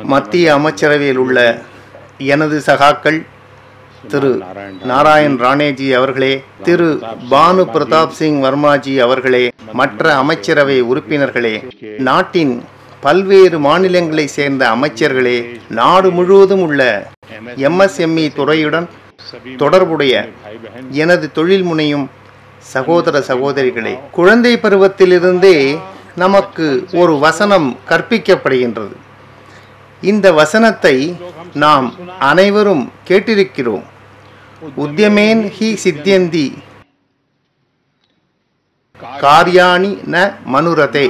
மத்திய அமைச்சரவையில் உள்ள எனது சகாக்கள் திரு நாராயண் ராணேஜி அவர்களே திரு பானு பிரதாப் சிங் வர்மாஜி அவர்களே மற்ற அமைச்சரவை உறுப்பினர்களே நாட்டின் பல்வேறு மாநிலங்களை சேர்ந்த அமைச்சர்களே நாடு முழுவதும் உள்ள எம்எஸ்எம்இ துறையுடன் தொடர்புடைய எனது தொழில் முனையும் சகோதர சகோதரிகளே குழந்தை பருவத்திலிருந்தே நமக்கு ஒரு வசனம் கற்பிக்கப்படுகின்றது இந்த வசனத்தை நாம் அனைவரும் கேட்டிருக்கிறோம் உத்யமேன் ஹி சித்தியந்தி காரியாணி ந மனுரதே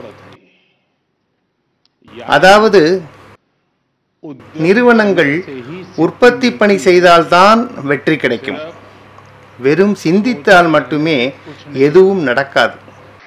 அதாவது நிறுவனங்கள் உற்பத்தி பணி செய்தால்தான் வெற்றி கிடைக்கும் வெறும் சிந்தித்தால் மட்டுமே எதுவும் நடக்காது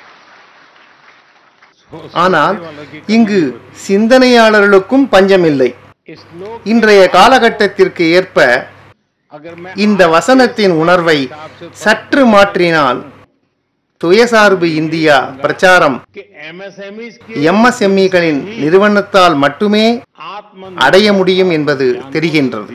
ஆனால் இங்கு சிந்தனையாளர்களுக்கும் பஞ்சமில்லை இன்றைய காலகட்டத்திற்கு ஏற்ப இந்த வசனத்தின் உணர்வை சற்று மாற்றினால் சுயசார்பு இந்தியா பிரச்சாரம் எம்எஸ்எம்இகளின் நிறுவனத்தால் மட்டுமே அடைய முடியும் என்பது தெரிகின்றது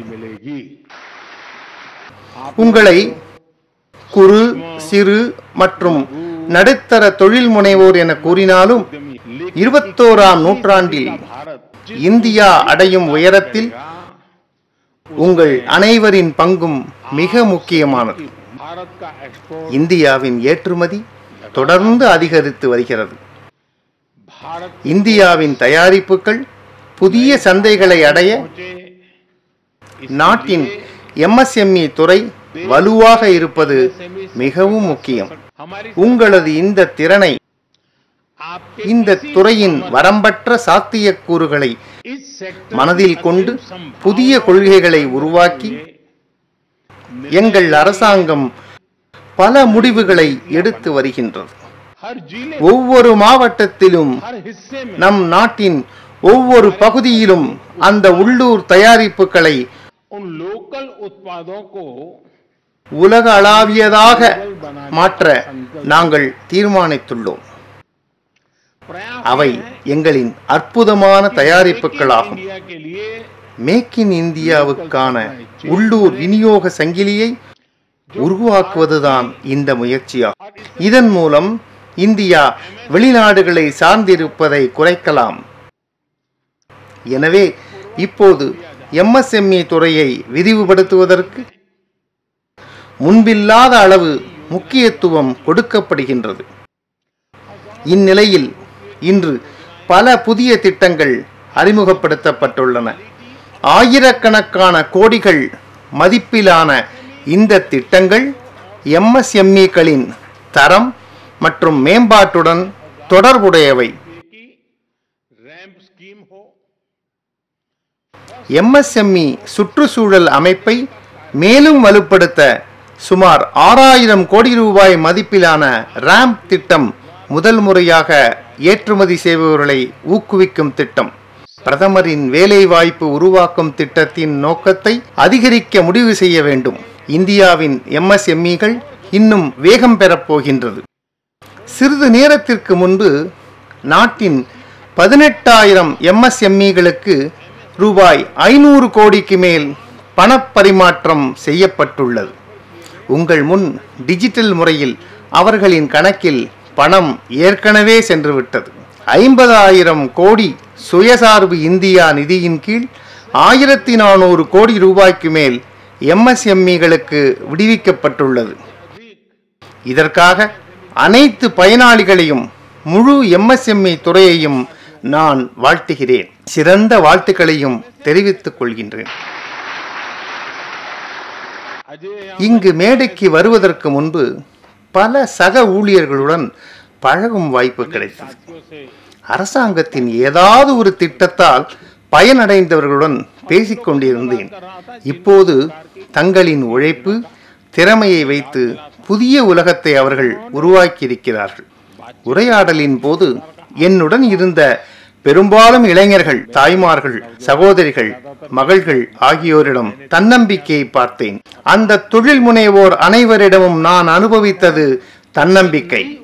உங்களை குறு சிறு மற்றும் நடுத்தர தொழில் முனைவோர் என கூறினாலும் இருபத்தோராம் நூற்றாண்டில் இந்தியா அடையும் உயரத்தில் உங்கள் அனைவரின் பங்கும் மிக முக்கியமானது இந்தியாவின் ஏற்றுமதி தொடர்ந்து அதிகரித்து வருகிறது இந்தியாவின் தயாரிப்புகள் புதிய சந்தைகளை அடைய நாட்டின் எம்எஸ்எம்இ துறை வலுவாக இருப்பது மிகவும் முக்கியம் உங்களது இந்த திறனை இந்த துறையின் வரம்பற்ற சாத்தியக்கூறுகளை மனதில் கொண்டு புதிய கொள்கைகளை உருவாக்கி எங்கள் அரசாங்கம் பல முடிவுகளை எடுத்து வருகின்றது ஒவ்வொரு மாவட்டத்திலும் நம் நாட்டின் ஒவ்வொரு பகுதியிலும் அந்த உள்ளூர் தயாரிப்புகளை उन लोकल उत्पादों को உலக அளவியதாக மாற்ற நாங்கள் தீர்மானித்துள்ளோம் प्रयास அவை எங்களின் அற்புதமான தயாரிப்புகளாகும் इंडिया के लिए மேக் இன் இந்தியாவுக்கான உள்ளூர் விநியோக சங்கிலியை உருவாக்குவதுதான் இந்த முயற்சியாகும் இதன் மூலம் இந்தியா வெளிநாடுகளை சார்ந்திருப்பதை குறைக்கலாம் எனவே இப்போது எம்எஸ்எம்இ துறையை விரிவுபடுத்துவதற்கு முன்பில்லாத அளவு முக்கியத்துவம் கொடுக்கப்படுகின்றது இந்நிலையில் இன்று பல புதிய திட்டங்கள் அறிமுகப்படுத்தப்பட்டுள்ளன ஆயிரக்கணக்கான கோடிகள் மதிப்பிலான இந்த திட்டங்கள் எம்எஸ்எம்இக்களின் தரம் மற்றும் மேம்பாட்டுடன் தொடர்புடையவை की रैंप स्कीम हो எம்எஸ்எம்இ சுற்றுச்சூழல் அமைப்பை மேலும் வலுப்படுத்த சுமார் ஆறாயிரம் கோடி ரூபாய் மதிப்பிலான ராம்ப் திட்டம் முதல் முறையாக ஏற்றுமதி செய்பவர்களை ஊக்குவிக்கும் திட்டம் பிரதமரின் வேலைவாய்ப்பு உருவாக்கும் திட்டத்தின் நோக்கத்தை அதிகரிக்க முடிவு செய்ய வேண்டும் இந்தியாவின் எம்எஸ்எம்இகள் இன்னும் வேகம் பெறப் போகின்றது சிறிது நேரத்திற்கு முன்பு நாட்டின் பதினெட்டாயிரம் எம்எஸ்எம்இகளுக்கு ரூபாய் ஐநூறு கோடிக்கு மேல் பணப்பரிமாற்றம் செய்யப்பட்டுள்ளது உங்கள் முன் டிஜிட்டல் முறையில் அவர்களின் கணக்கில் பணம் ஏற்கனவே சென்றுவிட்டது ஐம்பதாயிரம் கோடி சுயசார்பு இந்தியா நிதியின் கீழ் ஆயிரத்தி நானூறு கோடி ரூபாய்க்கு மேல் எம்எஸ்எம்இகளுக்கு விடுவிக்கப்பட்டுள்ளது இதற்காக அனைத்து பயனாளிகளையும் முழு எம்எஸ்எம்இ துறையையும் நான் வாழ்த்துகிறேன் சிறந்த வாழ்த்துக்களையும் தெரிவித்துக் கொள்கின்றேன் अजय இங்கு மேடைக்கு வருவதற்கு முன்பு பல சக ஊழியர்களுடன் பழகும் வாய்ப்பு கிடைத்தது साथियों से அரசாங்கத்தின் ஏதாவது ஒரு திட்டத்தால் பயனடைந்தவர்களுடன் பேசிக் கொண்டிருந்தேன் இப்போது தங்களின் உழைப்பு திறமையை வைத்து புதிய உலகத்தை அவர்கள் உருவாக்கியிருக்கிறார்கள் உரையாடலின் போது என்னுடன் இருந்த பெரும்பாலும் இளைஞர்கள் தாய்மார்கள் சகோதரிகள் மகள்கள் ஆகியோரிடம் தன்னம்பிக்கையை பார்த்தேன் அந்த தொழில் முனைவோர் அனைவரிடமும் நான் அனுபவித்தது தன்னம்பிக்கை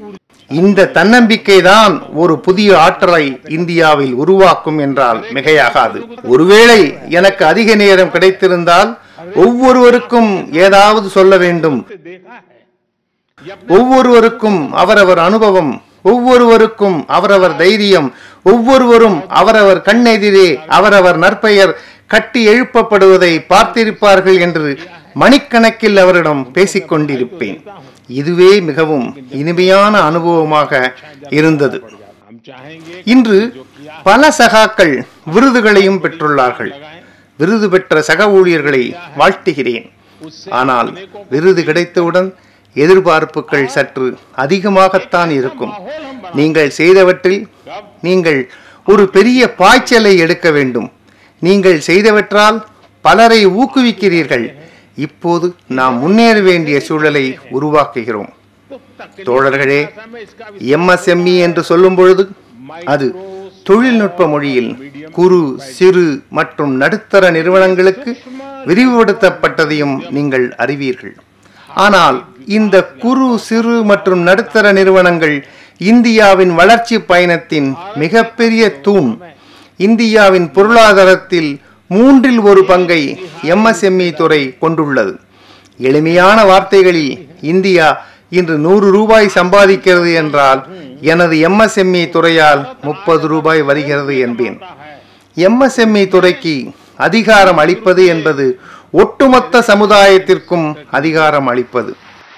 இந்த தன்னம்பிக்கை தான் ஒரு புதிய ஆற்றலை இந்தியாவில் உருவாக்கும் என்றால் மிகையாகாது ஒருவேளை எனக்கு அதிக நேரம் கிடைத்திருந்தால் ஒவ்வொருவருக்கும் ஏதாவது சொல்ல வேண்டும் से देखा है ये अपने ஒவ்வொருவருக்கும் அவரவர் அனுபவம் ஒவ்வொருவருக்கும் அவரவர் தைரியம் ஒவ்வொருவரும் அவரவர் கண்ணெதிரே அவரவர் நற்பெயர் கட்டி எழுப்பப்படுவதை பார்த்திருப்பார்கள் என்று மணிக்கணக்கில் அவரிடம் பேசிக் கொண்டிருப்பேன் இதுவே மிகவும் இனிமையான அனுபவமாக இருந்தது हम चाहेंगे இன்று பல சகாக்கள் விருதுகளையும் பெற்றுள்ளார்கள் விருது பெற்ற சக ஊழியர்களை வாழ்த்துகிறேன் ஆனால் விருது கிடைத்தவுடன் எதிர்பார்ப்புகள் சற்று அதிகமாகத்தான் இருக்கும் நீங்கள் செய்தவற்றில் நீங்கள் ஒரு பெரிய பாய்ச்சலை எடுக்க வேண்டும் நீங்கள் செய்தவற்றால் பலரை ஊக்குவிக்கிறீர்கள் இப்போது நாம் முன்னேற வேண்டிய சூழலை உருவாக்குகிறோம் தோழர்களே எம்எஸ்எம்இ என்று சொல்லும் பொழுது அது தொழில்நுட்ப மொழியில் குறு சிறு மற்றும் நடுத்தர நிறுவனங்களுக்கு விரிவுபடுத்தப்பட்டதையும் நீங்கள் அறிவீர்கள் ஆனால் இந்த குறு சிறு மற்றும் நடுத்தர நிறுவனங்கள் இந்தியாவின் வளர்ச்சி பயணத்தின் மிகப்பெரிய தூண் இந்தியாவின் பொருளாதாரத்தில் மூன்றில் ஒரு பங்கை எம்எஸ்எம்இ துறை கொண்டுள்ளது எளிமையான வார்த்தைகளில் இந்தியா இன்று நூறு ரூபாய் சம்பாதிக்கிறது என்றால் எனது எம்எஸ்எம்இ துறையால் முப்பது ரூபாய் வருகிறது என்பேன் எம்எஸ்எம்இ துறைக்கு அதிகாரம் அளிப்பது என்பது ஒட்டுமொத்த சமுதாயத்திற்கும் அதிகாரம் அளிப்பது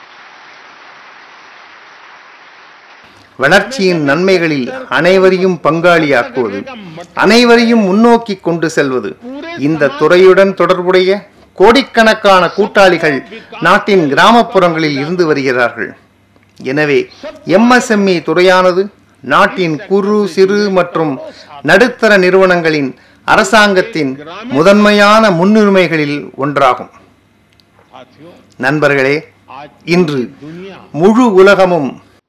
வளர்ச்சியின் நன்மைகளில் அனைவரையும் பங்காளியாக்குவது அனைவரையும் முன்னோக்கி கொண்டு செல்வது இந்த துறையுடன் தொடர்புடைய கோடிக்கணக்கான கூட்டாளிகள் நாட்டின் கிராமப்புறங்களில் இருந்து வருகிறார்கள் எனவே எம்எஸ்எம்இ துறையானது நாட்டின் குறு சிறு மற்றும் நடுத்தர நிறுவனங்களின் அரசாங்கத்தின் முதன்மையான முன்னுரிமைகளில் ஒன்றாகும் साथियों நண்பர்களே आज இன்று दुनिया முழு உலகமும்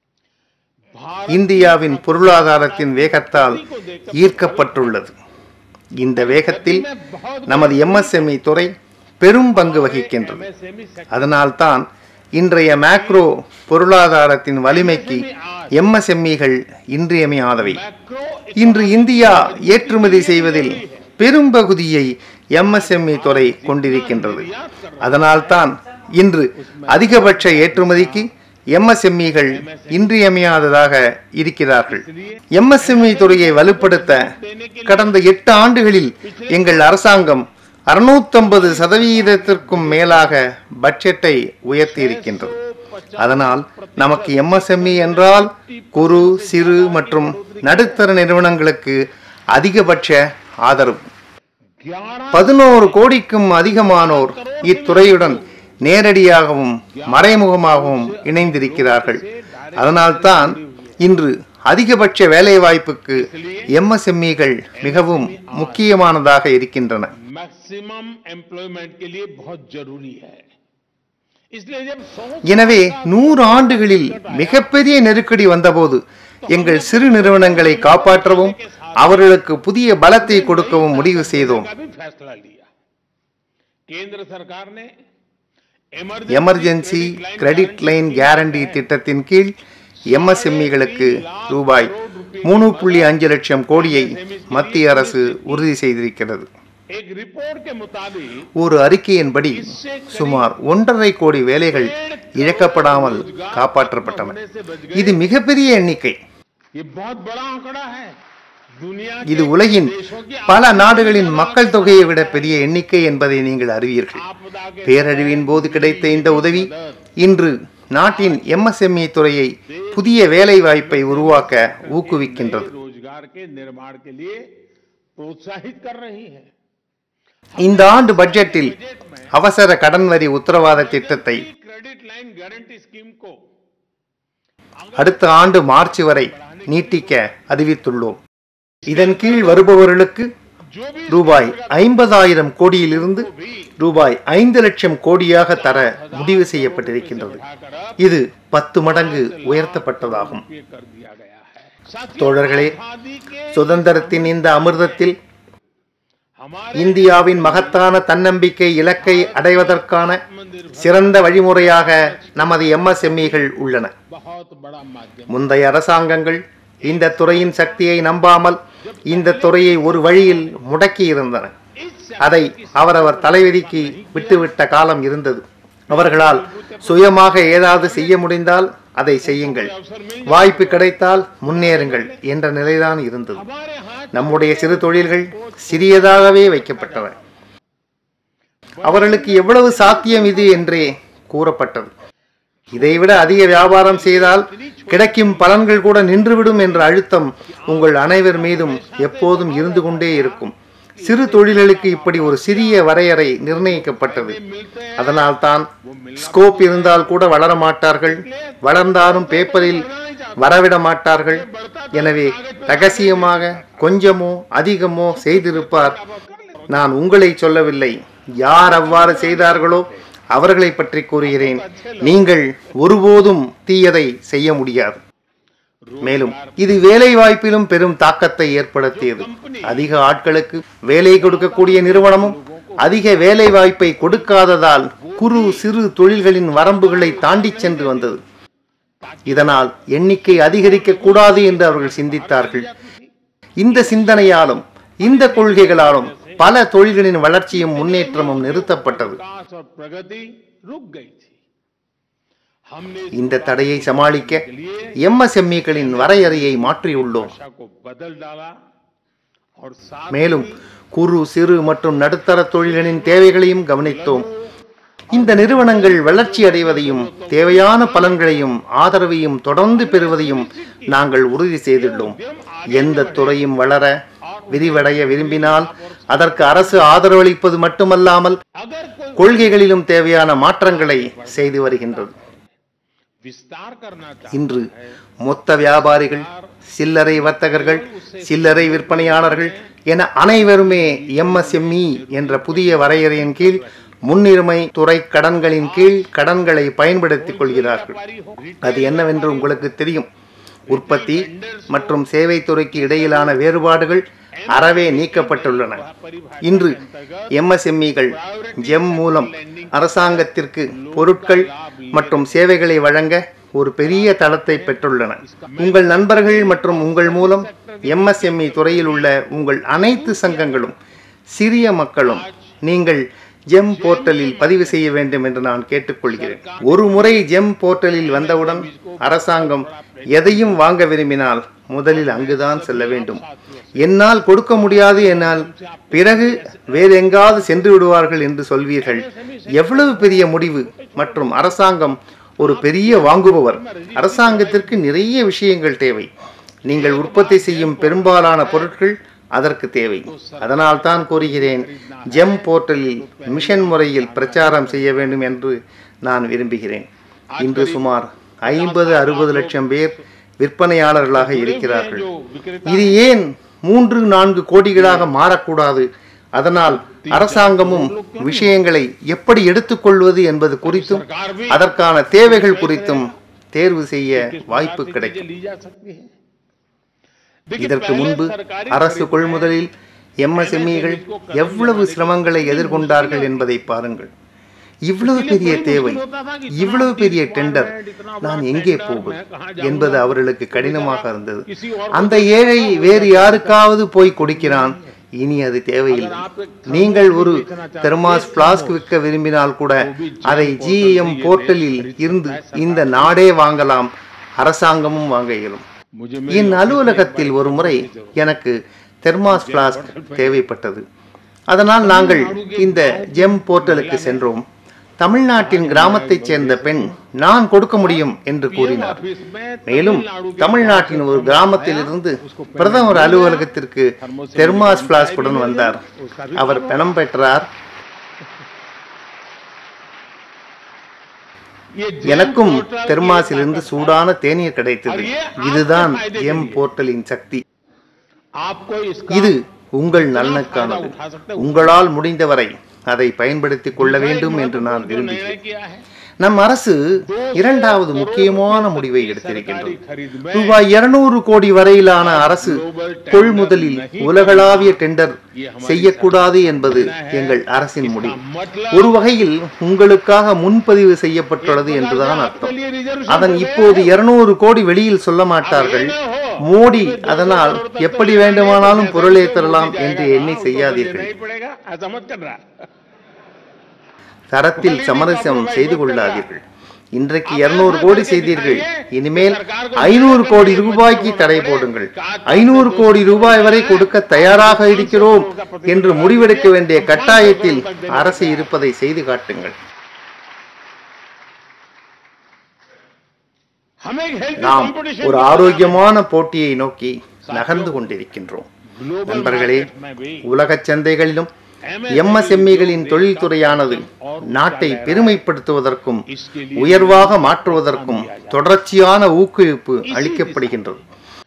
भारत இந்தியாவின் பொருளாதாரத்தின் வேகத்தால் ஈர்க்கப்பட்டுள்ளது இந்த வேகத்தில் நமது எம்எஸ்எம்இ துறை பெரும் பங்கு வகிக்கின்றது MSME sector அதனால்தான் இன்றைய மேக்ரோ பொருளாதாரத்தின் வலிமைக்கு எம்எஸ்எம்இகள் இன்றியமையாதவை macro இன்று இந்தியா ஏற்றுமதி செய்வதில் பெரும்பகுதியை எம்எஸ்எம்இ துறை கொண்டிருக்கின்றது அதனால்தான் இன்று அதிகபட்ச ஏற்றுமதிக்கு எம்எஸ்எம்இகள் இன்றியமையாததாக இருக்கிறார்கள் எம்எஸ்எம்இ துறையை வலுப்படுத்த கடந்த எட்டு ஆண்டுகளில் எங்கள் அரசாங்கம் அறுநூத்தம்பது சதவீதத்திற்கும் மேலாக பட்ஜெட்டை உயர்த்தி இருக்கின்றது அதனால் நமக்கு எம்எஸ்எம்இ என்றால் குறு சிறு மற்றும் நடுத்தர நிறுவனங்களுக்கு அதிகபட்ச ஆதரவு ग्यारह பதினோரு கோடிக்கும் அதிகமானோர் இத்துறையுடன் நேரடியாகவும் மறைமுகமாகவும் இணைந்திருக்கிறார்கள் அதனால்தான் இன்று அதிகபட்ச வேலைவாய்ப்புக்கு எம்எஸ்எம்இகள் மிகவும் முக்கியமானதாக இருக்கின்றன मैक्सिमम एम्प्लॉयमेंट के लिए बहुत जरूरी है इसलिए जब सौ எனவே நூறு ஆண்டுகளில் மிகப்பெரிய நெருக்கடி வந்தபோது எங்கள் சிறு நிறுவனங்களை காப்பாற்றவும் அவர்களுக்கு புதிய பலத்தை கொடுக்கவும் முடிவு செய்தோம் का भी फैसला लिया केंद्र सरकार ने எமர்ஜென்சி கிரெடிட் லைன் கேரண்டி திட்டத்தின் கீழ் எம்எஸ்எம்இகளுக்கு ரூபாய் மூணு புள்ளி அஞ்சு லட்சம் கோடியை மத்திய அரசு உறுதி செய்திருக்கிறது एक रिपोर्ट के मुताबिक ஒரு அறிக்கையின்படி சுமார் ஒன்றரை கோடி வேலைகள் இழக்கப்படாமல் காப்பாற்றப்பட்டன இது மிகப்பெரிய எண்ணிக்கை ये बहुत बड़ा आंकड़ा है दुनिया இது के உலகின் देशों की பல நாடுகளின் மக்கள் தொகையை விட பெரிய எண்ணிக்கை என்பதை நீங்கள் அறிவீர்கள் आपदा के பேரழிவின் போது கிடைத்த இந்த உதவி இன்று நாட்டின் எம்எஸ்எம்இ துறையை புதிய வேலை வாய்ப்பை உருவாக்க ஊக்குவிக்கின்றது रोजगार के निर्माण के लिए प्रोत्साहित कर रही है இந்த ஆண்டு பட்ஜெட்டில் அவசர கடன் வரி உத்தரவாத திட்டத்தை क्रेडिट लाइन गारंटी स्कीम को அடுத்த ஆண்டு மார்ச் வரை நீட்டிக்க அறிவித்துள்ளோம் இதன் கீழ் வருபவர்களுக்கு जो भी ரூபாய் ஐம்பதாயிரம் கோடியிலிருந்து ரூபாய் ஐந்து லட்சம் கோடியாக தர முடிவு செய்யப்பட்டிருக்கின்றது இது பத்து மடங்கு உயர்த்தப்பட்டதாகும் पे कर दिया गया है साथियों, தோழர்களே खादी के சுதந்திரத்தின் இந்த அமிர்தத்தில் हमारे இந்தியாவின் மகத்தான தன்னம்பிக்கை இலக்கை அடைவதற்கான சிறந்த வழிமுறையாக நமது எம்எஸ்எம்இகள் உள்ளன बहुत बड़ा माध्यम முந்தைய அரசாங்கங்கள் இந்த துறையின் சக்தியை நம்பாமல் இந்த துறையை ஒரு வழியில் முடக்கியிருந்தன அதை அவரவர் தலைவிதிக்கு விட்டுவிட்ட காலம் இருந்தது அவர்களால் சுயமாக ஏதாவது செய்ய முடிந்தால் அதை செய்யுங்கள் வாய்ப்பு கிடைத்தால் முன்னேறுங்கள் என்ற நிலைதான் இருந்தது हमारे हाथ நம்முடைய சிறு தொழில்கள் சிறியதாகவே வைக்கப்பட்டன அவர்களுக்கு எவ்வளவு சாத்தியம் இது என்றே கூறப்பட்டது இதைவிட அதிக வியாபாரம் செய்தால் கிடைக்கும் பலன்கள் கூட நின்றுவிடும் என்ற அழுத்தம் உங்கள் அனைவர் மீதும் எப்போதும் இருந்து கொண்டே இருக்கும் சிறு தொழில்களுக்கு இப்படி ஒரு சிறிய வரையறை நிர்ணயிக்கப்பட்டது அதனால்தான் ஸ்கோப் இருந்தால் கூட வளர மாட்டார்கள் வளர்ந்தாலும் பேப்பரில் வரவிட மாட்டார்கள் எனவே ரகசியமாக கொஞ்சமோ அதிகமோ செய்திருப்பார் நான் உங்களை சொல்லவில்லை யார் அவ்வாறு செய்தார்களோ அவர்களை பற்றி கூறுகிறேன் நீங்கள் ஒருபோதும் தீயதை செய்ய முடியாது மேலும் இது வேலை வாய்ப்பிலும் பெரும் தாக்கத்தை ஏற்படுத்தியது அதிக ஆட்களுக்கு வேலை கொடுக்கக்கூடிய நிறுவனமும் அதிக வேலை வாய்ப்பை கொடுக்காததால் குறு சிறு தொழில்களின் வரம்புகளை தாண்டி சென்று வந்தது இதனால் எண்ணிக்கை அதிகரிக்க கூடாது என்று அவர்கள் சிந்தித்தார்கள் இந்த சிந்தனையாலும் இந்த கொள்கைகளாலும் பல தொழில்களின் வளர்ச்சியும் முன்னேற்றமும் நிறுத்தப்பட்டது विकास और प्रगति रुक गई थी हमने इस இந்த தடையை சமாளிக்க எம்எஸ்எம்இகளின் வரையறையை மாற்றியுள்ளோம் भाषा को बदल डाला और साथ மேலும் குறு சிறு மற்றும் நடுத்தர தொழில்களின் தேவைகளையும் கவனித்தோம் இந்த நிறுவனங்கள் வளர்ச்சி அடைவதையும் தேவையான பலன்களையும் ஆதரவையும் தொடர்ந்து பெறுவதையும் நாங்கள் உறுதி செய்துள்ளோம் எந்த துறையும் வளர விரிவடைய விரும்பினால் அதற்கு அரசு ஆதரவளிப்பது மட்டுமல்லாமல் अगर कोई கொள்கைகளிலும் தேவையான மாற்றங்களை செய்து வருகின்றது विस्तार करना चाहता இன்று மொத்த வியாபாரிகள் சில்லறை வர்த்தகர்கள் சில்லறை விற்பனையாளர்கள் என அனைவருமே எம்எஸ்எம்இ என்ற புதிய வரையறையின் கீழ் முன்னுரிமை துறை கடன்களின் கீழ் கடன்களை பயன்படுத்திக் கொள்கிறார்கள் அது என்னவென்று உங்களுக்கு தெரியும் உற்பத்தி மற்றும் சேவை துறைக்கு இடையிலான வேறுபாடுகள் அறவே நீக்கப்பட்டுள்ளன இன்று எம்எஸ்எம்இகள் ஜெம் மூலம் அரசாங்கத்திற்கு பொருட்கள் மற்றும் சேவைகளை வழங்க ஒரு பெரிய தளத்தை பெற்றுள்ளன உங்கள் நண்பர்கள் மற்றும் உங்கள் மூலம் எம்எஸ்எம்இ துறையில் உள்ள உங்கள் அனைத்து சங்கங்களும் சிறிய மக்களும் நீங்கள் ஜெம் போர்ட்டலில் பதிவு செய்ய வேண்டும் என்று நான் கேட்டுக்கொள்கிறேன் ஒரு முறை ஜெம் போர்ட்டலில் வந்தவுடன் அரசாங்கம் எதையும் வாங்க விரும்பினால் முதலில் அங்குதான் செல்ல வேண்டும் என்னால் கொடுக்க முடியாது என்னால் பிறகு வேறு எங்காவது சென்று விடுவார்கள் என்று சொல்வீர்கள் எவ்வளவு பெரிய முடிவு மற்றும் அரசாங்கம் ஒரு பெரிய வாங்குபவர் அரசாங்கத்திற்கு நிறைய விஷயங்கள் தேவை நீங்கள் உற்பத்தி செய்யும் பெரும்பாலான பொருட்கள் அதற்கு தேவை அதனால் தான் கூறுகிறேன் ஜெம் போர்ட்டலில் மிஷன் முறையில் பிரச்சாரம் செய்ய வேண்டும் என்று நான் விரும்புகிறேன் இன்று சுமார் ஐம்பது அறுபது லட்சம் பேர் விற்பனையாளர்களாக இருக்கிறார்கள் இது ஏன் மூன்று நான்கு கோடிகளாக மாறக்கூடாது அதனால் அரசாங்கமும் விஷயங்களை எப்படி எடுத்துக்கொள்வது என்பது குறித்தும் அதற்கான தேவைகள் குறித்தும் தேர்வு செய்ய வாய்ப்பு கிடைக்கும் ली जा सकती है இதற்கு முன்பு அரசு கொள்முதலில் எம்எஸ்எம்இகள் எவ்வளவு சிரமங்களை எதிர்கொண்டார்கள் என்பதை பாருங்கள் இவ்வளவு பெரிய தேவை இவ்வளவு பெரிய டெண்டர் நான் எங்கே போவது என்பது அவர்களுக்கு கடினமாக இருந்தது அந்த ஏழை வேறு யாருக்காவது போய் கொடுக்கிறான் இனி அது தேவையில்லை நீங்கள் ஒரு தெர்மாஸ் பிளாஸ்க் விற்க விரும்பினால் கூட அதை ஜிஎம் போர்ட்டலில் இருந்து இந்த நாடே வாங்கலாம் அரசாங்கமும் வாங்க இயலும் मुझे என் அலுவலகத்தில் ஒரு முறை எனக்கு தெர்மாஸ் பிளாஸ்க் தேவைப்பட்டது அதனால் நாங்கள் இந்த ஜெம் போர்ட்டலுக்கு சென்றோம் தமிழ்நாட்டின் கிராமத்தைச் சேர்ந்த பெண் நான் கொடுக்க முடியும் என்று கூறினார் ऑफिस में மேலும் தமிழ்நாட்டின் ஒரு கிராமத்திலிருந்து பிரதமர் அலுவலகத்திற்கு தெர்மாஸ் பிளாஸ்குடன் வந்தார் அவர் பணம் பெற்றார் ये எனக்கும் தெர்மாஸிலிருந்து சூடான தேநீர் கிடைத்தது இதுதான் எம் போர்ட்டலின் சக்தி आपको इसका இது உங்கள் நலனுக்கானது உங்களால் முடிந்தவரை அதை பயன்படுத்திக் கொள்ள வேண்டும் என்று நான் விரும்புகிறேன் निर्णय किया है நம் அரசு இரண்டாவது முக்கியமான முடிவை எடுத்திருக்கின்றது ரூபாய் இருநூறு கோடி வரையிலான அரசு கொள்முதலில் உலகளாவிய டெண்டர் செய்யக்கூடாது என்பது எங்கள் அரசின் முடிவு ஒரு வகையில் உங்களுக்காக முன்பதிவு செய்யப்பட்டுள்ளது என்றுதான் அர்த்தம் அதன் இப்போது இருநூறு கோடி வெளியில் சொல்ல மாட்டார்கள் மோடி அதனால் எப்படி வேண்டுமானாலும் பொருளை தரலாம் என்று எண்ணி செய்யாதீர்கள் नहीं पड़ेगा ऐसा मत कर रहा தரத்தில் சமரசம் செய்து கொள்ளாதீர்கள் இன்றைக்கு இருநூறு கோடி செய்தீர்கள் இனிமேல் ஐநூறு கோடி ரூபாய்க்கு தடை போடுங்கள் ஐநூறு கோடி ரூபாய் வரை கொடுக்க தயாராக இருக்கிறோம் என்று முடிவெடுக்க வேண்டிய கட்டாயத்தில் அரசு இருப்பதை செய்து காட்டுங்கள் हम एक हेल्थी நாம் कंपटीशन ஒரு ஆரோக்கியமான போட்டியை நோக்கி நகர்ந்து கொண்டிருக்கின்றோம் ग्लोबल நண்பர்களே मार्केट में भी உலகச் சந்தைகளிலும் எம்எஸ்எம்இகளின் தொழில்துறையானது நாட்டை பெருமைப்படுத்துவதற்கும் உயர்வாக மாற்றுவதற்கும் தொடர்ச்சியான ஊக்குவிப்பு அளிக்கப்படுகின்றது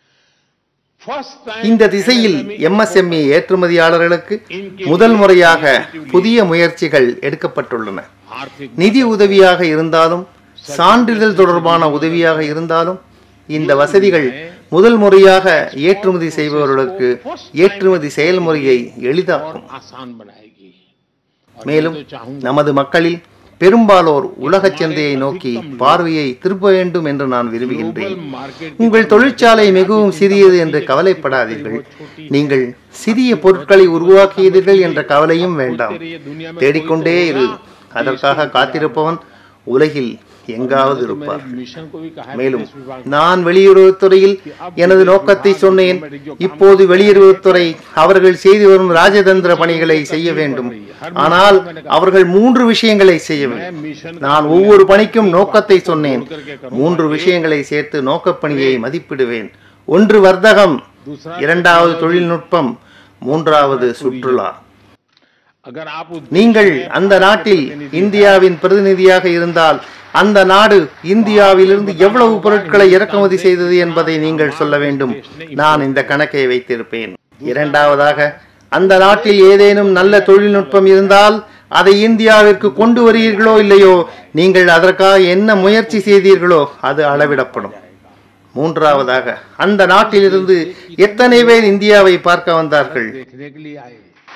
फर्स्ट टाइम இந்த திசையில் எம்எஸ்எம்இ ஏற்றுமதியாளர்களுக்கு முதல் முறையாக புதிய முயற்சிகள் எடுக்கப்பட்டுள்ளன आर्थिक நிதி உதவியாக இருந்தாலும் சான்றிதழ் தொடர்பான உதவியாக இருந்தாலும் இந்த வசதிகள் முதல் முறையாக ஏற்றுமதி செய்பவர்களுக்கு ஏற்றுமதி செயல்முறையை எளிதாக்கும் आसान बनाएगी மேலும் நமது மக்களில் பெரும்பாலோர் உலகச் சந்தையை நோக்கி பார்வையை திருப்ப வேண்டும் என்று நான் விரும்புகின்றேன் मार्केट உங்கள் தொழிற்சாலை மிகவும் சிறியது என்று கவலைப்படாதீர்கள் நீங்கள் சிறிய பொருட்களை உருவாக்கியீர்கள் என்ற கவலையும் வேண்டாம் தேடிக்கொண்டே இரு அதற்காக காத்திருப்பவன் உலகில் எங்காவது இருப்பார் मिशन को भी कहा है மேலும் நான் வெளியுறவுத்துறையில் எனது நோக்கத்தை சொன்னேன் இப்போது வெளியுறவுத்துறை அவர்கள் செய்து வரும் ராஜதந்திர பணிகளை செய்ய வேண்டும் ஆனால் அவர்கள் மூன்று விஷயங்களை செய்ய வேண்டும் मिशन நான் ஒவ்வொரு பணிக்கும் நோக்கத்தை சொன்னேன் மூன்று விஷயங்களை சேர்த்து நோக்கப்பணியை மதிப்பிடுவேன் ஒன்று வர்த்தகம் இரண்டாவது தொழில்நுட்பம் மூன்றாவது சுற்றுலா अगर आप उस நீங்கள் அந்த நாட்டில் இந்தியாவின் பிரதிநிதியாக இருந்தால் அந்த நாடு இந்தியாவிலிருந்து எவ்வளவு பொருட்களை இறக்குமதி செய்தது என்பதை நீங்கள் சொல்ல வேண்டும் நான் இந்த கணக்கை வைத்திருப்பேன் இரண்டாவதாக அந்த நாட்டில் ஏதேனும் நல்ல தொழில்நுட்பம் இருந்தால் அதை இந்தியாவிற்கு கொண்டு வருகிறீர்களோ இல்லையோ நீங்கள் அதற்காக என்ன முயற்சி செய்தீர்களோ அது அளவிடப்படும் மூன்றாவதாக அந்த நாட்டிலிருந்து எத்தனை பேர் இந்தியாவை பார்க்க வந்தார்கள் देखने के लिए आए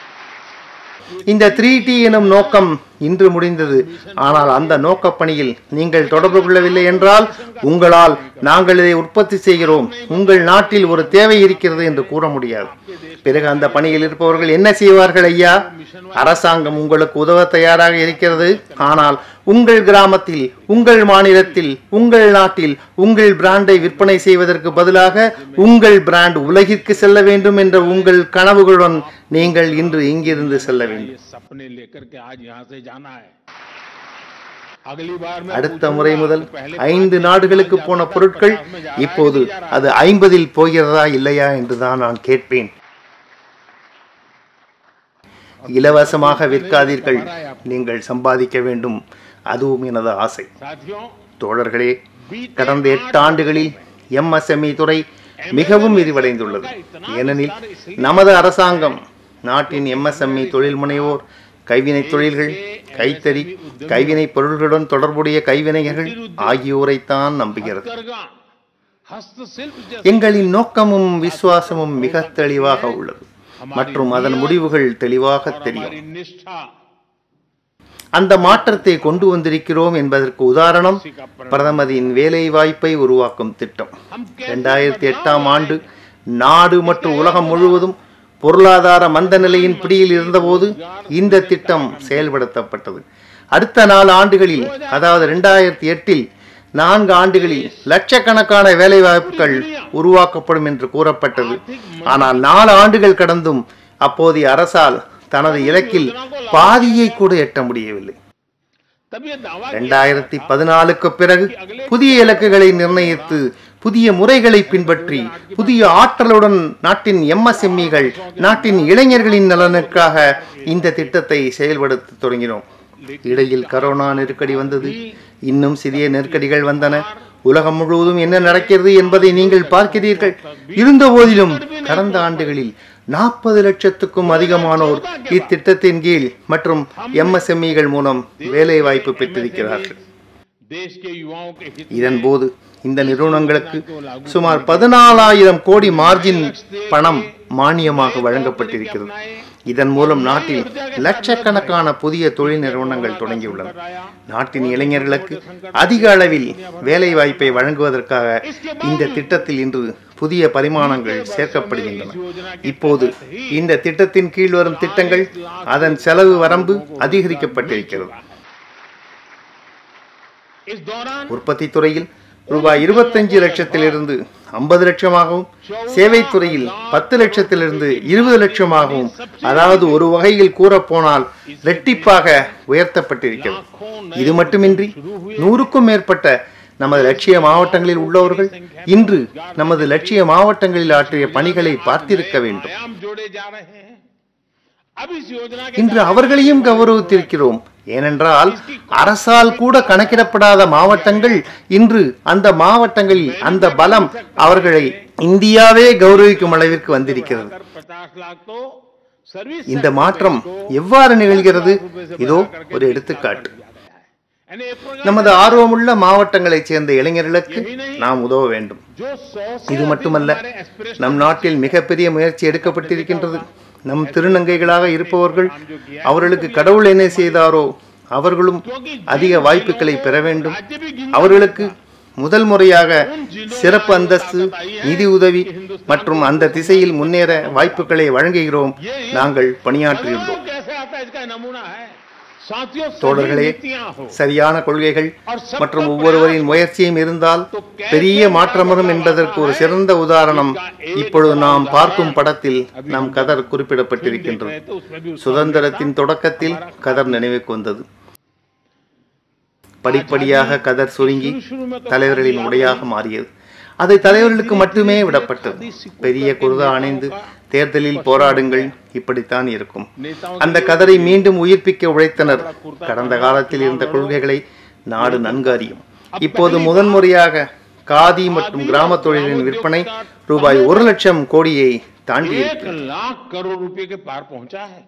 இந்த த்ரீ டி எனும் நோக்கம் இன்று முடிந்தது ஆனால் அந்த நோக்கப் பணியில் நீங்கள் தொடர்பு கொள்ளவில்லை என்றால் உங்களால் நாங்கள் இதை உற்பத்தி செய்கிறோம் உங்கள் நாட்டில் ஒரு தேவை இருக்கிறது என்று கூற முடியாது பிறகு அந்த பணியில் இருப்பவர்கள் என்ன செய்வார்கள் ஐயா அரசாங்கம் உங்களுக்கு உதவ தயாராக இருக்கிறது ஆனால் உங்கள் கிராமத்தில் உங்கள் மாநிலத்தில் உங்கள் நாட்டில் உங்கள் பிராண்டை விற்பனை செய்வதற்கு பதிலாக உங்கள் பிராண்ட் உலகிற்கு செல்ல வேண்டும் என்ற உங்கள் கனவுகளுடன் நீங்கள் இன்று இங்கிருந்து செல்ல வேண்டும் ये सपने लेकर के आज यहाँ से जाना है अगली बार मैं அடுத்த முறை முதல் ஐந்து நாடுகளுக்கு போன பொருட்கள் இப்போது அது ஐம்பதில் போகிறதா இல்லையா என்றுதான் நான் கேட்பேன் இலவசமாக விற்காதீர்கள் நீங்கள் சம்பாதிக்க வேண்டும் அதுவும் எனது ஆசை साथियों தோழர்களே கடந்த எட்டு ஆண்டுகளில் எம்எஸ்எம்இ துறை மிகவும் விரிவடைந்துள்ளது ஏனெனில் நமது அரசாங்கம் நாட்டின் எம்எஸ்எம்இ தொழில் முனைவோர் கைவினைத் தொழில்கள் கைத்தறி கைவினைப் பொருள்களுடன் தொடர்புடைய கைவினைஞர்கள் ஆகியோரைத்தான் நம்புகிறது करगा हस्तशिल्प जैसे எங்களின் நோக்கமும் விசுவாசமும் மிக தெளிவாக உள்ளது மற்றும் அதன் முடிவுகள் தெளிவாக தெரியும் हमारी निष्ठा அந்த மாற்றத்தை கொண்டு வந்திருக்கிறோம் என்பதற்கு உதாரணம் பிரதமரின் வேலை வாய்ப்பை உருவாக்கும் திட்டம் இரண்டாயிரத்தி எட்டாம் ஆண்டு நாடு மற்றும் உலகம் முழுவதும் பொருளாதார மந்த நிலையின் பிடியில் இருந்தபோது இந்த திட்டம் செயல்படுத்தப்பட்டது அடுத்த நாலு ஆண்டுகளில் அதாவது இரண்டாயிரத்தி எட்டில் நான்கு ஆண்டுகளில் லட்சக்கணக்கான வேலை வாய்ப்புகள் உருவாக்கப்படும் என்று கூறப்பட்டது ஆனால் நாலு ஆண்டுகள் கடந்தும் அப்போதைய அரசால் தனது இலக்கில் பாதியை கூட எட்ட முடியவில்லை तब ये दावा இரண்டாயிரத்தி பதினாலுக்கு பிறகு புதிய இலக்குகளை நிர்ணயித்து புதிய முறைகளை பின்பற்றி புதிய ஆற்றலுடன் நாட்டின் எம்எஸ்எம்இகள் நாட்டின் இளைஞர்களின் நலனுக்காக இந்த திட்டத்தை செயல்படுத்த தொடங்கினோம் இடையில் கரோனா நெருக்கடி வந்தது இன்னும் சிறிய நெருக்கடிகள் வந்தன உலகம் முழுவதும் என்ன நடக்கிறது என்பதை நீங்கள் பார்க்கிறீர்கள் இருந்த போதிலும் கடந்த ஆண்டுகளில் நாற்பது லட்சத்துக்கும் அதிகமானோர் இத்திட்டத்தின் கீழ் மற்றும் எம்எஸ்எம்இகள் மூலம் வேலை வாய்ப்பு பெற்றிருக்கிறார்கள் देश के युवाओं के हित இதன் போது இந்த நிறுவனங்களுக்கு சுமார் பதினாலாயிரம் கோடி மார்ஜின் பணம் மானியமாக வழங்கப்பட்டிருக்கிறது இதன் மூலம் நாட்டில் லட்சக்கணக்கான புதிய தொழில் நிறுவனங்கள் தொடங்கியுள்ளன நாட்டின் இளைஞர்களுக்கு அதிக அளவில் வேலை வாய்ப்பை வழங்குவதற்காக இந்த திட்டத்தில் இன்று புதிய பரிமாணங்கள் சேர்க்கப்படுகின்றன இப்போது இந்த திட்டத்தின் கீழ் வரும் திட்டங்கள் அதன் செலவு வரம்பு அதிகரிக்கப்பட்டிருக்கிறது इस दौरान உற்பத்தி துறையில் ரூபாய் இருபத்தஞ்சு லட்சத்திலிருந்து ஐம்பது லட்சமாகவும் சேவைத் துறையில் பத்து லட்சத்திலிருந்து இருபது லட்சமாகவும் அதாவது ஒரு வகையில் கூறப்போனால் இரட்டிப்பாக உயர்த்தப்பட்டிருக்கிறது இது மட்டுமின்றி நூறுக்கும் மேற்பட்ட நமது லட்சிய மாவட்டங்களில் உள்ளவர்கள் இன்று நமது லட்சிய மாவட்டங்களில் ஆற்றிய பணிகளை பார்த்திருக்க வேண்டும் आयाम जोड़े जा रहे हैं अब इस योजना के இன்று அவர்களையும் கௌரவித்திருக்கிறோம் ஏனென்றால் அரசால் கூட கணக்கிடப்படாத மாவட்டங்கள் இன்று அந்த மாவட்டங்களில் அந்த பலம் அவர்களை இந்தியாவே கௌரவிக்கும் அளவிற்கு வந்திருக்கிறது पचास लाख तो सर्विस இந்த மாற்றம் எவ்வாறு நிகழ்கிறது இதோ ஒரு எடுத்துக்காட்டு यानी ये प्रोग्राम நமது ஆர்வமுள்ள மாவட்டங்களைச் சேர்ந்த இளைஞர்களுக்கு நாம் உதவ வேண்டும் जो सौ से இது மட்டுமல்ல நம் நாட்டில் மிகப்பெரிய முயற்சி எடுக்கப்பட்டிருக்கின்றது நம் திருநங்கைகளாக இருப்பவர்கள் அவர்களுக்கு கடவுள் என்ன செய்தாரோ அவர்களும் அதிக வாய்ப்புகளை பெற வேண்டும் அவர்களுக்கு முதல் முறையாக சிறப்பு அந்தஸ்து நிதி உதவி மற்றும் அந்த திசையில் முன்னேற வாய்ப்புகளை வழங்குகிறோம் நாங்கள் பணியாற்றியுள்ளோம் परिणाम कैसे आता है इसका नमूना है साथियों सही தோழர்களே नीतियां हो சரியான கொள்கைகள் மற்றும் ஒவ்வொருவரின் முயற்சியும் இருந்தால் பெரிய மாற்றம் வரும் என்பதற்கு ஒரு சிறந்த உதாரணம் இப்பொழுது நாம் பார்க்கும் படத்தில் நம் கதர் குறிப்பிடப்பட்டிருக்கின்றது तो उसमें भी சுதந்திரத்தின் தொடக்கத்தில் கதர் நினைவுக்கு வந்தது படிப்படியாக கதர் சுருங்கி தலைவர்களின் உடையாக மாறியது அதை தலைவர்களுக்கு மட்டுமே விடப்பட்டது பெரிய குருதா அணிந்து தேர்தலில் போராடுங்கள் இப்படித்தான் இருக்கும் அந்த கதரை மீண்டும் உயிர்ப்பிக்க உழைத்தனர் கடந்த காலத்தில் இருந்த கொள்கைகளை நாடு நன்கு அறியும் இப்போது முதன்முறையாக காதி மற்றும் கிராம தொழிலின் விற்பனை ரூபாய் ஒரு லட்சம் கோடியை தாண்டி एक लाख करोड़ रुपए के पार पहुंचा है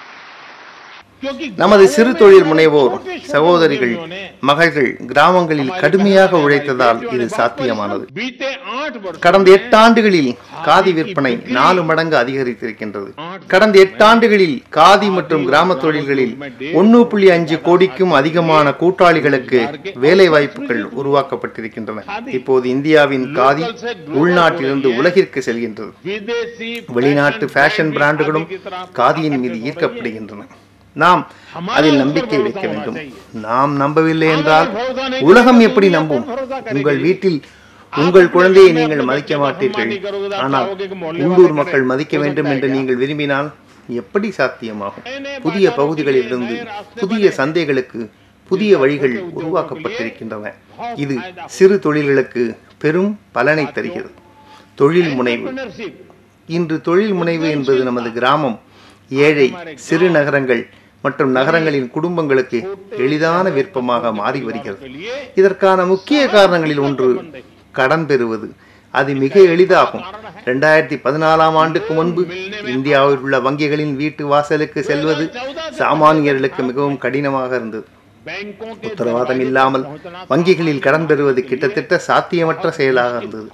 क्योंकि நமது சிறு தொழில் முனைவோர் சகோதரிகள் மகள்கள் கிராமங்களில் கடுமையாக உழைத்ததால் இது சாத்தியமானது बीते आठ वर्ष கடந்த எட்டு ஆண்டுகளில் காதி விற்பனை நாலு மடங்கு அதிகரித்திருக்கின்றது கடந்த எட்டு ஆண்டுகளில் காதி மற்றும் கிராம தொழில்களில் ஒன்னு புள்ளி அஞ்சு கோடிக்கும் அதிகமான கூட்டாளிகளுக்கு வேலை வாய்ப்புகள் உருவாக்கப்பட்டிருக்கின்றன இப்போது இந்தியாவின் காதி உள்நாட்டிலிருந்து உலகிற்கு செல்கின்றது विदेशी வெளிநாட்டு ஃபேஷன் பிராண்டுகளும் காதியின் மீது ஈர்க்கப்படுகின்றன நாம் அதில் நம்பிக்கை வைக்க வேண்டும் நாம் நம்பவில்லை என்றால் உலகம் எப்படி நம்பும் உங்கள் வீட்டில் உங்கள் குழந்தையை நீங்கள் மதிக்க மாட்டீர்கள் ஆனால் உள்ளூர் மக்கள் மதிக்க வேண்டும் என்று நீங்கள் விரும்பினால் எப்படி சாத்தியமாகும் புதிய பகுதிகளிலிருந்து புதிய சந்தைகளுக்கு புதிய வழிகள் உருவாக்கப்பட்டிருக்கின்றன இது சிறு தொழில்களுக்கு பெரும் பலனை தருகிறது தொழில் முனைவு एंटरप्रेन्योरशिप இன்று தொழில் முனைவு என்பது நமது கிராமம் ஏழை சிறு நகரங்கள் மற்றும் நகரங்களின் குடும்பங்களுக்கு எளிதான விருப்பமாக மாறி வருகிறது இதற்கான முக்கிய காரணங்களில் ஒன்று கடன் பெறுவது அது மிக எளிதாகும் ரெண்டாயிரத்தி பதினாலாம் ஆண்டுக்கு முன்பு இந்தியாவில் உள்ள வங்கிகளின் வீட்டு வாசலுக்கு செல்வது சாமானியர்களுக்கு மிகவும் கடினமாக இருந்தது बैंकों के உத்தரவாதம் இல்லாமல் வங்கிகளில் கடன் பெறுவது கிட்டத்தட்ட சாத்தியமற்ற செயலாக இருந்தது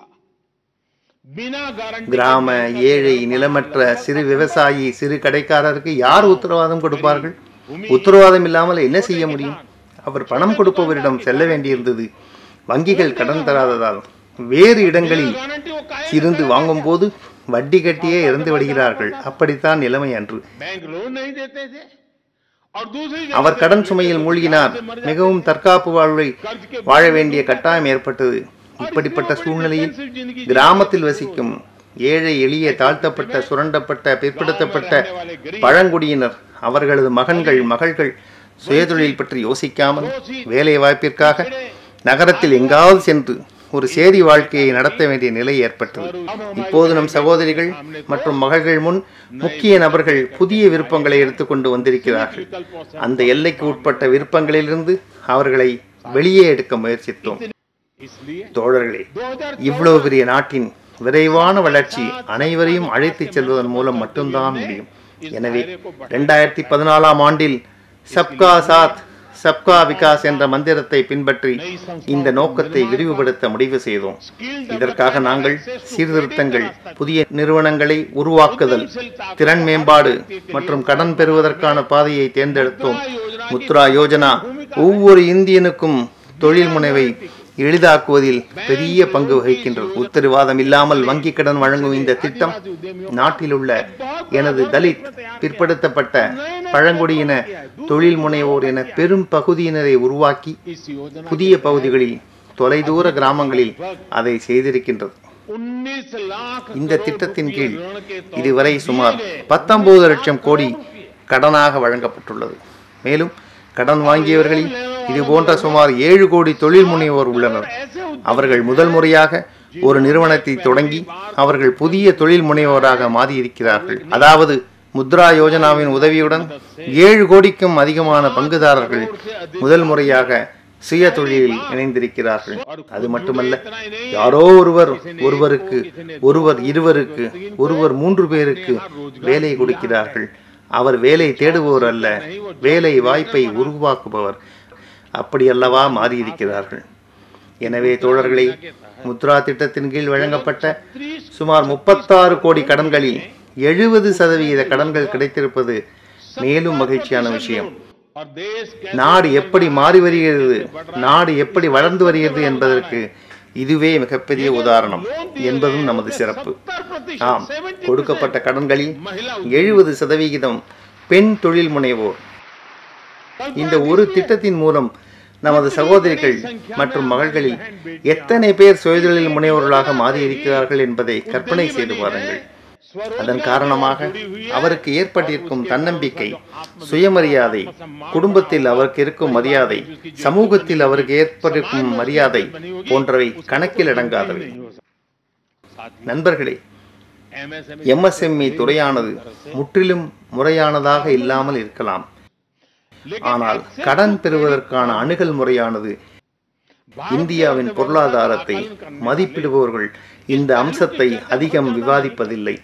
बिना गारंटी கிராம ஏழை நிலமற்ற சிறு விவசாயி சிறு கடைக்காரருக்கு யார் உத்தரவாதம் கொடுப்பார்கள் உத்தரவாதம் இல்லாமல் என்ன செய்ய முடியும் அவர் பணம் கொடுப்பவரிடம் செல்ல வேண்டியிருந்தது வங்கிகள் கடன் தராததால் வேறு இடங்களில் गारंटी वो काहे இருந்து வாங்கும்போது வட்டி கட்டியே இறந்து விடுகிறார்கள் அப்படித்தான் நிலைமை அன்று बैंक लोन नहीं देते थे और दूसरी அவர் கடன் சுமையில் மூழ்கினார் மிகவும் தற்காப்பு வாழ்வை வாழ வேண்டிய கட்டாயம் ஏற்பட்டது இப்படிப்பட்ட சூழ்நிலையில் கிராமத்தில் வசிக்கும் ஏழை எளிய தாழ்த்தப்பட்ட சுரண்டப்பட்ட பிற்படுத்தப்பட்ட பழங்குடியினர் அவர்களது மகன்கள் மகள்கள் சுயதொழில் பற்றி யோசிக்காமல் வேலை வாய்ப்பிற்காக நகரத்தில் எங்காவது சென்று ஒரு சேரி வாழ்க்கையை நடத்த வேண்டிய நிலை ஏற்பட்டது இப்போது நம் சகோதரிகள் மற்றும் மகள்கள் முன் முக்கிய நபர்கள் புதிய விருப்பங்களை எடுத்துக்கொண்டு வந்திருக்கிறார்கள் அந்த எல்லைக்கு உட்பட்ட விருப்பங்களிலிருந்து அவர்களை வெளியே எடுக்க முயற்சித்தோம் इसलिए தோழர்களே 2014 இவ்வளவு பெரிய நாட்டின் விரைவான வளர்ச்சி அனைவரையும் அழைத்துச் செல்வதன் மூலம் மட்டும்தான் முடியும் எனவே ரெண்டாயிரத்தி பதினாலாம் ஆண்டில் சப்கா சாத் சப்கா விகாஸ் என்ற மந்திரத்தை பின்பற்றி இந்த நோக்கத்தை விரிவுபடுத்த முடிவு செய்தோம் இதற்காக நாங்கள் சீர்திருத்தங்கள் புதிய நிறுவனங்களை உருவாக்குதல் திறன் மேம்பாடு மற்றும் கடன் பெறுவதற்கான பாதையை தேர்ந்தெடுத்தோம் முத்ரா யோஜனா ஒவ்வொரு இந்தியனுக்கும் தொழில் முனைவை எளிதாக்குவதில் பெரிய பங்கு வகிக்கின்றது உத்தரவாதம் இல்லாமல் வங்கி கடன் வழங்கும் இந்த திட்டம் நாட்டில் உள்ள எனது தலித் பிற்படுத்தப்பட்ட பழங்குடியின தொழில் முனைவோர் என பெரும் பகுதியினரை உருவாக்கி इस योजना புதிய பகுதிகளில் தொலைதூர கிராமங்களில் அதை செய்திருக்கின்றது 19 लाख இந்த திட்டத்தின் கீழ் ऋण के तौर இதுவரை சுமார் பத்தொன்பது லட்சம் கோடி கடனாக வழங்கப்பட்டுள்ளது மேலும் கடன் வாங்கியவர்களில் இது போன்ற சுமார் ஏழு கோடி தொழில் முனைவோர் உள்ளனர் அவர்கள் முதல் முறையாக ஒரு நிறுவனத்தை தொடங்கி அவர்கள் புதிய தொழில் முனைவோராக மாறியிருக்கிறார்கள் அதாவது முத்ரா யோஜனாவின் உதவியுடன் ஏழு கோடிக்கும் அதிகமான பங்குதாரர்கள் முதல் முறையாக சுய தொழிலில் இணைந்திருக்கிறார்கள் அது மட்டுமல்ல யாரோ ஒருவர் ஒருவருக்கு ஒருவர் இருவருக்கு ஒருவர் மூன்று பேருக்கு வேலை கொடுக்கிறார்கள் அவர் வேலை தேடுபவர் அல்ல வேலை வாய்ப்பை உருவாக்குபவர் அப்படியல்லவா மாறியிருக்கிறார்கள் எனவே தோழர்களே முத்ரா திட்டத்தின் கீழ் வழங்கப்பட்ட சுமார் முப்பத்தாறு கோடி கடன்களில் எழுபது சதவிகித கடன்கள் கிடைத்திருப்பது மேலும் மகிழ்ச்சியான விஷயம் और देश के நாடு எப்படி மாறி வருகிறது நாடு எப்படி வளர்ந்து வருகிறது என்பதற்கு இதுவே மிகப்பெரிய உதாரணம் என்பதும் நமது சிறப்பு ஆம் கொடுக்கப்பட்ட கடன்களில் எழுபது சதவிகிதம் பெண் தொழில் முனைவோர் இந்த ஒரு திட்டத்தின் மூலம் நமது சகோதரிகள் மற்றும் மகள்களில் எத்தனை பேர் சுயதொழில் முனைவோர்களாக மாறியிருக்கிறார்கள் என்பதை கற்பனை செய்து பாருங்கள் அதன் காரணமாக அவருக்கு ஏற்பட்டிருக்கும் தன்னம்பிக்கை சுயமரியாதை குடும்பத்தில் அவருக்கு இருக்கும் மரியாதை சமூகத்தில் அவருக்கு ஏற்பட்டிருக்கும் மரியாதை போன்றவை கணக்கில் அடங்காதவை நண்பர்களே MSME எம்எஸ்எம்இ துறையானது முற்றிலும் முறையானதாக இல்லாமல் இருக்கலாம் ஆனால் கடன் பெறுவதற்கான அணுகல் முறையானது இந்தியாவின் பொருளாதாரத்தை மதிப்பிடுபவர்கள் இந்த அம்சத்தை அதிகம் விவாதிப்பதில்லை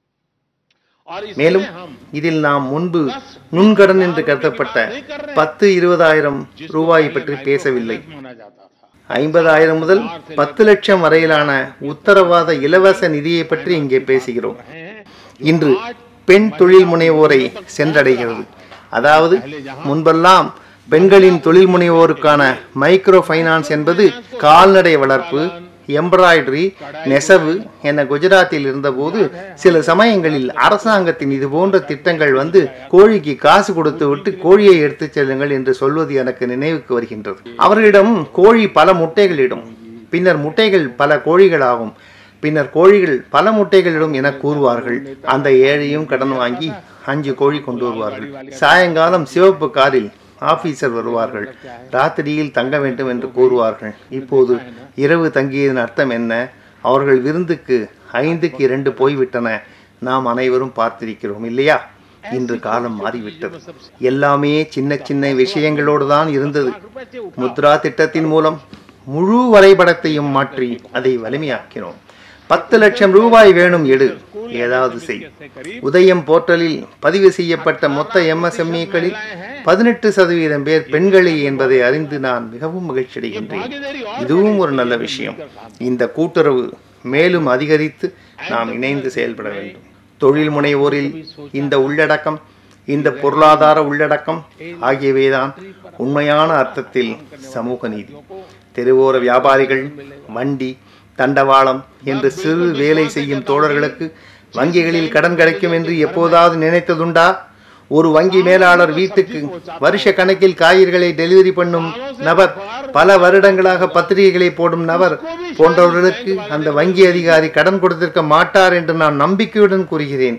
और इसमें மேலும் हम இதில் நாம் முன்பு நுண்கடன் என்று கருதப்பட்ட பத்து இருபதாயிரம் ரூபாய் பற்றி பேசவில்லை माना जाता था ஐம்பதாயிரம் முதல் பத்து லட்சம் வரையிலான உத்தரவாத இலவச நிதியை பற்றி இங்கே பேசுகிறோம் இன்று பெண் தொழில் முனைவோரை சென்றடைகிறது அதாவது முன்பெல்லாம் பெண்களின் தொழில் முனைவோருக்கான மைக்ரோ ஃபைனான்ஸ் என்பது கால்நடை வளர்ப்பு எம்ப்ராய்டரி நெசவு என குஜராத்தில் இருந்தபோது சில சமயங்களில் அரசாங்கத்தின் இது போன்ற திட்டங்கள் வந்து கோழிக்கு காசு கொடுத்து விட்டு கோழியை எடுத்துச் செல்லுங்கள் என்று சொல்வது எனக்கு நினைவுக்கு வருகின்றது அவர்களிடம் கோழி பல முட்டைகளிடும் பின்னர் முட்டைகள் பல கோழிகளாகும் பின்னர் கோழிகள் பல முட்டைகளிடும் என கூறுவார்கள் அந்த ஏழையும் கடன் வாங்கி அஞ்சு கோழி கொண்டு வருவார்கள் சாயங்காலம் சிவப்பு காரில் ஆபீசர் வருவார்கள் ராத்திரியில் தங்க வேண்டும் என்று கூறுவார்கள் இப்போது இரவு தங்கியதன் அர்த்தம் என்ன அவர்கள் விருந்துக்கு ஐந்துக்கு இரண்டு போய்விட்டன நாம் அனைவரும் பார்த்திருக்கிறோம் இல்லையா இன்று காலம் மாறிவிட்டது எல்லாமே சின்ன சின்ன விஷயங்களோடு தான் இருந்தது முத்ரா திட்டத்தின் மூலம் முழு வரைபடத்தையும் மாற்றி அதை வலிமையாக்கினோம் பத்து லட்சம் ரூபாய் வேணும் எடு ஏதாவது செய் உதயம் போர்ட்டலில் பதிவு செய்யப்பட்ட மொத்த எம்எஸ்எம்இக்களில் பதினெட்டு சதவீதம் பேர் பெண்களே என்பதை அறிந்து நான் மிகவும் மகிழ்ச்சி அடைகின்றேன் இதுவும் ஒரு நல்ல விஷயம் இந்த கூட்டுறவு மேலும் அதிகரித்து நாம் இணைந்து செயல்பட வேண்டும் தொழில் முனைவோரில் இந்த உள்ளடக்கம் இந்த பொருளாதார உள்ளடக்கம் ஆகியவைதான் உண்மையான அர்த்தத்தில் சமூக நீதி தெருவோர வியாபாரிகள் வண்டி தண்டவாளம் என்று சிறு வேலை செய்யும் தோழர்களுக்கு வங்கிகளில் கடன் கிடைக்கும் என்று எப்போதாவது நினைத்ததுண்டா ஒரு வங்கி மேலாளர் வீட்டுக்கு வருஷ கணக்கில் காய்கறிகளை டெலிவரி பண்ணும் நபர் பல வருடங்களாக பத்திரிகைகளை போடும் நபர் போன்றவர்களுக்கு அந்த வங்கி அதிகாரி கடன் கொடுத்திருக்க மாட்டார் என்று நான் நம்பிக்கையுடன் கூறுகிறேன்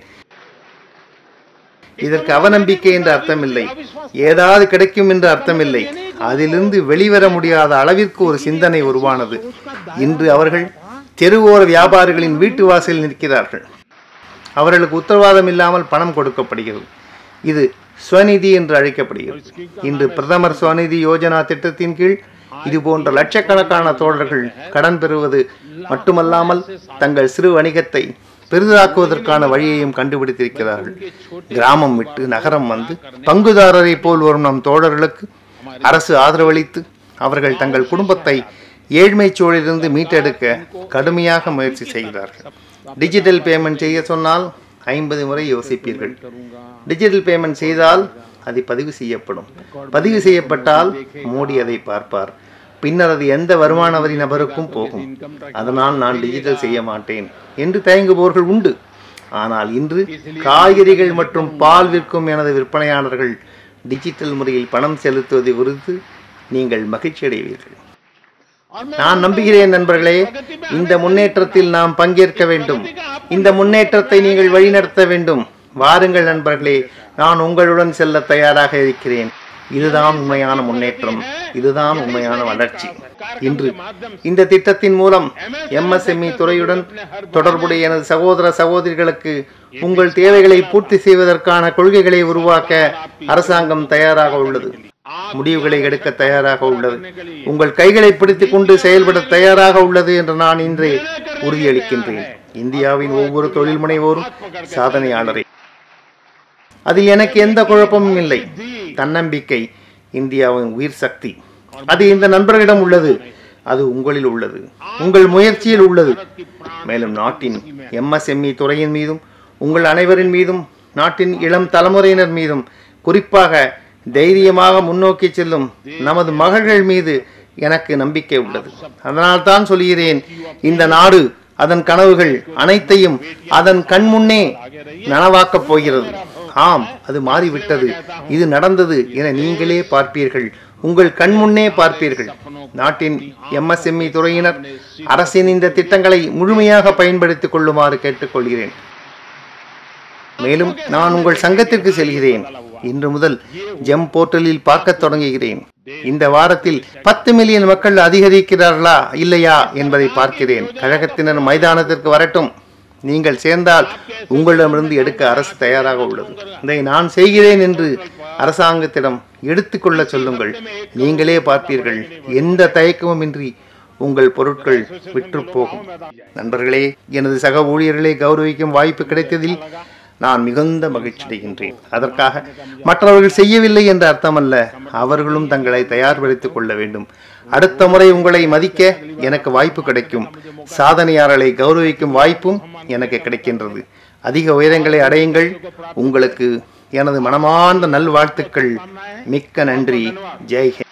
இதற்கு அவநம்பிக்கை என்ற அர்த்தமில்லை ஏதாவது கிடைக்கும் என்று அர்த்தமில்லை அதிலிருந்து வெளிவர முடியாத அளவிற்கு ஒரு சிந்தனை உருவானது இன்று அவர்கள் தெருவோர வியாபாரிகளின் வீட்டு வாசலில் நிற்கிறார்கள் அவர்களுக்கு உத்தரவாதம் இல்லாமல் பணம் கொடுக்கப்படுகிறது இது ஸ்வநிதி என்று அழைக்கப்படுகிறது இன்று பிரதமர் ஸ்வநிதி யோஜனா திட்டத்தின் கீழ் இது போன்ற லட்சக்கணக்கான தோழர்கள் கடன் பெறுவது மட்டுமல்லாமல் தங்கள் சிறு வணிகத்தை பெரிதாக்குவதற்கான வழியையும் கண்டுபிடித்திருக்கிறார்கள் கிராமம் விட்டு நகரம் வந்து பங்குதாரரை போல் வரும் நம் தோழர்களுக்கு அரசு ஆதரவளித்து அவர்கள் தங்கள் குடும்பத்தை ஏழ்மை சூழலிலிருந்து மீட்டெடுக்க கடுமையாக முயற்சி செய்கிறார்கள் டிஜிட்டல் பேமெண்ட் செய்ய சொன்னால் ஐம்பது முறை யோசிப்பீர்கள் டிஜிட்டல் பேமெண்ட் செய்தால் அது பதிவு செய்யப்படும் பதிவு செய்யப்பட்டால் மோடி அதை பார்ப்பார் பின்னர் அது எந்த வருமான வரி நபருக்கும் போகும் அதனால் நான் டிஜிட்டல் செய்ய மாட்டேன் என்று தயங்குபவர்கள் உண்டு ஆனால் இன்று காய்கறிகள் மற்றும் பால் விற்கும் எனது விற்பனையாளர்கள் டிஜிட்டல் முறையில் பணம் செலுத்துவது குறித்து நீங்கள் மகிழ்ச்சி அடைவீர்கள் நான் நம்புகிறேன் நண்பர்களே இந்த முன்னேற்றத்தில் நாம் பங்கேற்க வேண்டும் இந்த முன்னேற்றத்தை நீங்கள் வழிநடத்த வேண்டும் வாருங்கள் நண்பர்களே நான் உங்களுடன் செல்ல தயாராக இருக்கிறேன் இதுதான் உண்மையான முன்னேற்றம் இதுதான் உண்மையான வளர்ச்சி இன்று இந்த திட்டத்தின் மூலம் எம்எஸ்எம்இ துறையுடன் தொடர்புடைய எனது சகோதர சகோதரிகளுக்கு உங்கள் தேவைகளை பூர்த்தி செய்வதற்கான கொள்கைகளை உருவாக்க அரசாங்கம் தயாராக உள்ளது முடிவுகளை எடுக்க தயாராக உள்ளது உங்கள் கைகளை பிடித்துக் கொண்டு செயல்பட தயாராக உள்ளது என்று நான் இன்றே உறுதியளிக்கின்றேன் இந்தியாவின் ஒவ்வொரு தொழில் முனைவோரும் சாதனையாளரே அதில் எனக்கு எந்த குழப்பமும் இல்லை தன்னம்பிக்கை இந்தியாவின் உயிர் சக்தி அது இந்த நண்பர்களிடம் உள்ளது அது உங்களில் உள்ளது உங்கள் முயற்சியில் உள்ளது மேலும் நாட்டின் எம்எஸ்எம்இ துறையின் மீதும் உங்கள் அனைவரின் மீதும் நாட்டின் இளம் தலைமுறையினர் மீதும் குறிப்பாக தைரியமாக முன்னோக்கி செல்லும் நமது மகள்கள் மீது எனக்கு நம்பிக்கை உள்ளது அதனால் தான் சொல்கிறேன் இந்த நாடு அதன் கனவுகள் அனைத்தையும் அதன் கண் முன்னே நனவாக்கப் போகிறது ஆம் அது மாறிவிட்டது இது நடந்தது என நீங்களே பார்ப்பீர்கள் உங்கள் கண் முன்னே பார்ப்பீர்கள் நாட்டின் எம்எஸ்எம்இ துறையினர் அரசின் இந்த திட்டங்களை முழுமையாக பயன்படுத்திக் கொள்ளுமாறு கேட்டுக்கொள்கிறேன் மேலும் நான் உங்கள் சங்கத்திற்கு செல்கிறேன் இன்று முதல் ஜெம் போர்ட்டலில் பார்க்க தொடங்குகிறேன் இந்த வாரத்தில் பத்து மில்லியன் மக்கள் அதிகரிக்கிறார்களா இல்லையா என்பதை பார்க்கிறேன் கழகத்தினர் மைதானத்திற்கு வரட்டும் நீங்கள் சேர்ந்தால் உங்களிடமிருந்து எடுக்க அரசு தயாராக உள்ளது இதை நான் செய்கிறேன் என்று அரசாங்கத்திடம் எடுத்துக்கொள்ள சொல்லுங்கள் நீங்களே பார்ப்பீர்கள் எந்த தயக்கமும் இன்றி உங்கள் பொருட்கள் விற்று போகும் நண்பர்களே எனது சக ஊழியர்களை கௌரவிக்கும் வாய்ப்பு கிடைத்ததில் நான் மிகுந்த மகிழ்ச்சி அடைகின்றேன் அதற்காக மற்றவர்கள் செய்யவில்லை என்ற அர்த்தமல்ல அவர்களும் தங்களை தயார்படுத்திக் கொள்ள வேண்டும் அடுத்த முறை உங்களை மதிக்க எனக்கு வாய்ப்பு கிடைக்கும் சாதனையாளர்களை கௌரவிக்கும் வாய்ப்பும் எனக்கு கிடைக்கின்றது அதிக உயரங்களை அடையுங்கள் உங்களுக்கு எனது மனமார்ந்த நல்வாழ்த்துக்கள் மிக்க நன்றி ஜெய் ஹிந்த்